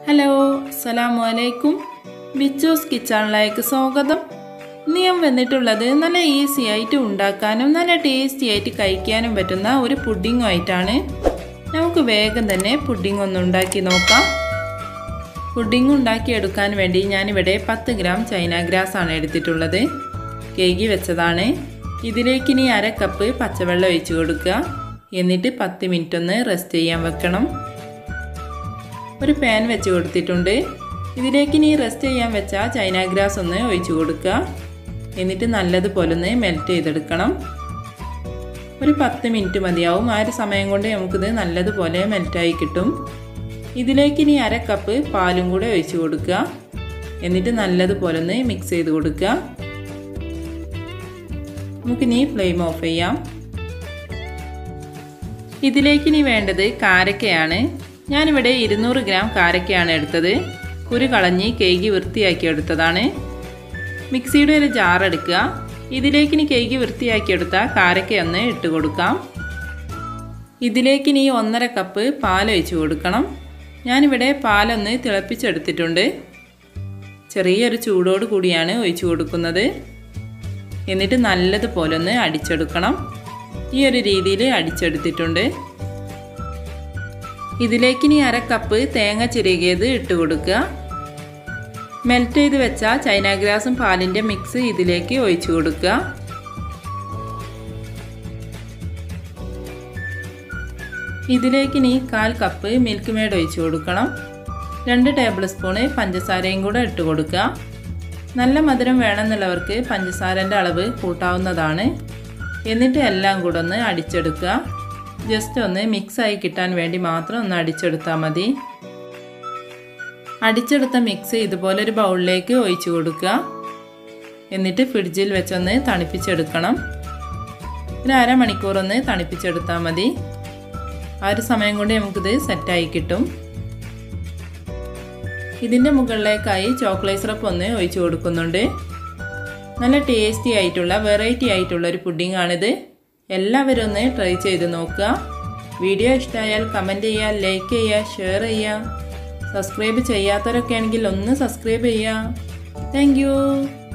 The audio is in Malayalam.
ഹലോ അസ്സലാമു അലൈക്കും ബിച്ചോസ് കിച്ചണിലേക്ക് സ്വാഗതം ഇന്ന് ഞാൻ വന്നിട്ടുള്ളത് നല്ല ഈസി ആയിട്ട് ഉണ്ടാക്കാനും നല്ല ടേസ്റ്റി ആയിട്ട് കഴിക്കാനും പറ്റുന്ന ഒരു പുഡിങ്ങുമായിട്ടാണ് നമുക്ക് വേഗം തന്നെ പുഡിംഗ് ഒന്ന് ഉണ്ടാക്കി നോക്കാം പുഡിംഗ് ഉണ്ടാക്കിയെടുക്കാൻ വേണ്ടി ഞാനിവിടെ പത്ത് ഗ്രാം ചൈന ഗ്രാസ് ആണ് എടുത്തിട്ടുള്ളത് കേകി വെച്ചതാണ് ഇതിലേക്ക് ഇനി അര കപ്പ് പച്ചവെള്ളം ഒഴിച്ചു കൊടുക്കുക എന്നിട്ട് പത്ത് മിനിറ്റ് ഒന്ന് റെസ്റ്റ് ചെയ്യാൻ വെക്കണം ഒരു പാൻ വെച്ച് കൊടുത്തിട്ടുണ്ട് ഇതിലേക്ക് ഇനി റെസ്റ്റ് ചെയ്യാൻ വെച്ച ചൈന ഗ്രാസ് ഒന്ന് ഒഴിച്ചു കൊടുക്കുക എന്നിട്ട് നല്ലതുപോലെ ഒന്ന് മെൽറ്റ് ചെയ്തെടുക്കണം ഒരു പത്ത് മിനിറ്റ് മതിയാവും ആ ഒരു സമയം കൊണ്ട് നമുക്കിത് നല്ലതുപോലെ മെൽറ്റായി കിട്ടും ഇതിലേക്ക് ഇനി അര കപ്പ് പാലും കൂടെ ഒഴിച്ചു കൊടുക്കുക എന്നിട്ട് നല്ലതുപോലെ ഒന്ന് മിക്സ് ചെയ്ത് കൊടുക്കുക നമുക്കിനി ഫ്ലെയിം ഓഫ് ചെയ്യാം ഇതിലേക്ക് ഇനി വേണ്ടത് കാരക്കയാണ് ഞാനിവിടെ ഇരുന്നൂറ് ഗ്രാം കാരക്കയാണ് എടുത്തത് കുരു കളഞ്ഞ് കേകി വൃത്തിയാക്കി എടുത്തതാണ് മിക്സിയുടെ ഒരു ജാർ എടുക്കുക ഇതിലേക്ക് ഇനി കേകി വൃത്തിയാക്കിയെടുത്ത കാരക്ക ഒന്ന് ഇട്ട് കൊടുക്കാം ഇതിലേക്ക് ഇനി ഒന്നര കപ്പ് പാൽ ഒഴിച്ച് കൊടുക്കണം ഞാനിവിടെ പാലൊന്ന് തിളപ്പിച്ചെടുത്തിട്ടുണ്ട് ചെറിയൊരു ചൂടോട് കൂടിയാണ് ഒഴിച്ചു കൊടുക്കുന്നത് എന്നിട്ട് നല്ലതുപോലെ ഒന്ന് അടിച്ചെടുക്കണം ഈ ഒരു രീതിയിൽ അടിച്ചെടുത്തിട്ടുണ്ട് ഇതിലേക്ക് ഇനി അര കപ്പ് തേങ്ങ ചിരകിയത് ഇട്ട് കൊടുക്കുക മെൽറ്റ് ചെയ്ത് വെച്ച ചൈന ഗ്രാസും പാലിൻ്റെ മിക്സ് ഇതിലേക്ക് ഒഴിച്ചു കൊടുക്കുക ഇതിലേക്ക് ഇനി കാൽ കപ്പ് മിൽക്ക് മേഡ് ഒഴിച്ചു കൊടുക്കണം രണ്ട് ടേബിൾ സ്പൂണ് പഞ്ചസാരയും കൂടെ ഇട്ട് കൊടുക്കുക നല്ല മധുരം വേണമെന്നുള്ളവർക്ക് പഞ്ചസാരൻ്റെ അളവ് കൂട്ടാവുന്നതാണ് എന്നിട്ട് എല്ലാം കൂടെ ഒന്ന് അടിച്ചെടുക്കുക ജസ്റ്റ് ഒന്ന് മിക്സായി കിട്ടാൻ വേണ്ടി മാത്രം ഒന്ന് അടിച്ചെടുത്താൽ മതി അടിച്ചെടുത്ത മിക്സ് ഇതുപോലെ ഒരു ബൗളിലേക്ക് ഒഴിച്ചു കൊടുക്കുക എന്നിട്ട് ഫ്രിഡ്ജിൽ വെച്ചൊന്ന് തണുപ്പിച്ചെടുക്കണം ഒരു അരമണിക്കൂർ ഒന്ന് തണുപ്പിച്ചെടുത്താൽ മതി ആ ഒരു സമയം കൊണ്ട് നമുക്കിത് സെറ്റായി കിട്ടും ഇതിൻ്റെ മുകളിലേക്കായി ചോക്ലേറ്റ് സിറപ്പ് ഒന്ന് ഒഴിച്ചു കൊടുക്കുന്നുണ്ട് നല്ല ടേസ്റ്റി ആയിട്ടുള്ള വെറൈറ്റി ആയിട്ടുള്ള ഒരു പുഡിംഗ് ആണിത് എല്ലാവരും ഒന്ന് ട്രൈ ചെയ്ത് നോക്കുക വീഡിയോ ഇഷ്ടമായാൽ കമൻറ്റ് ചെയ്യുക ലൈക്ക് ചെയ്യുക ഷെയർ ചെയ്യുക സബ്സ്ക്രൈബ് ചെയ്യാത്തവരൊക്കെ ആണെങ്കിൽ ഒന്ന് സബ്സ്ക്രൈബ് ചെയ്യുക താങ്ക്